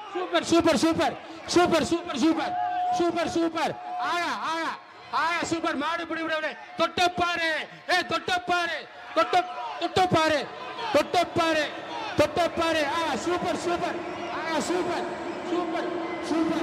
super super super super super super super super ஆயா ஆயா ஆயா சூப்பர் மாடு பிடி விட தொட்டப்பாரு ஏ தொட்டப்பாரு தொட்ட தொட்டப்பாரு தொட்டப்பாரு தொட்டப்பாரு ஆயா சூப்பர் சூப்பர் ஆயா சூப்பர் சூப்பர் சூப்பர்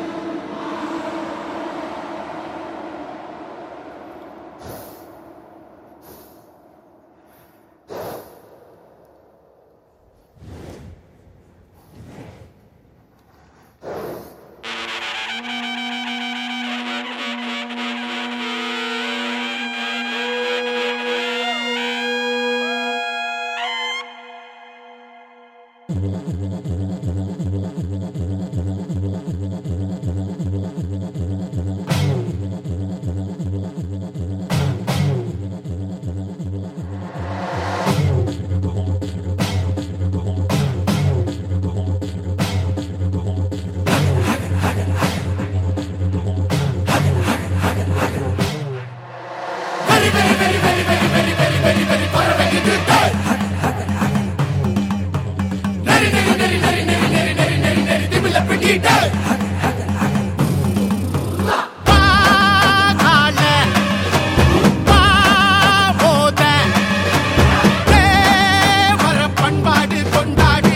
பண்பாடு கொண்டாடு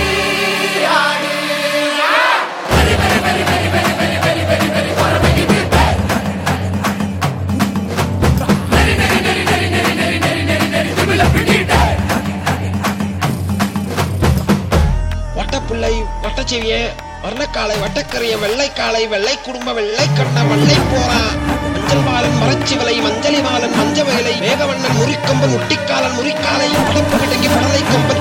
வட்டப்பிள்ளை வட்டச்செவிய வர்ணக்காலை வட்டக்கரிய வெள்ளைக்காலை வெள்ளை குடும்ப வெள்ளை கண்ண மண்ணை போறா மஞ்சள் மாலன் மரச்சிவலை மஞ்சளி மாலன் மஞ்ச வயலை மேகவண்ணன் முறிக்கொம்பன் முட்டிக்காலன் முறிக்காலை படப்பு கிடங்கி படலை கொம்பன்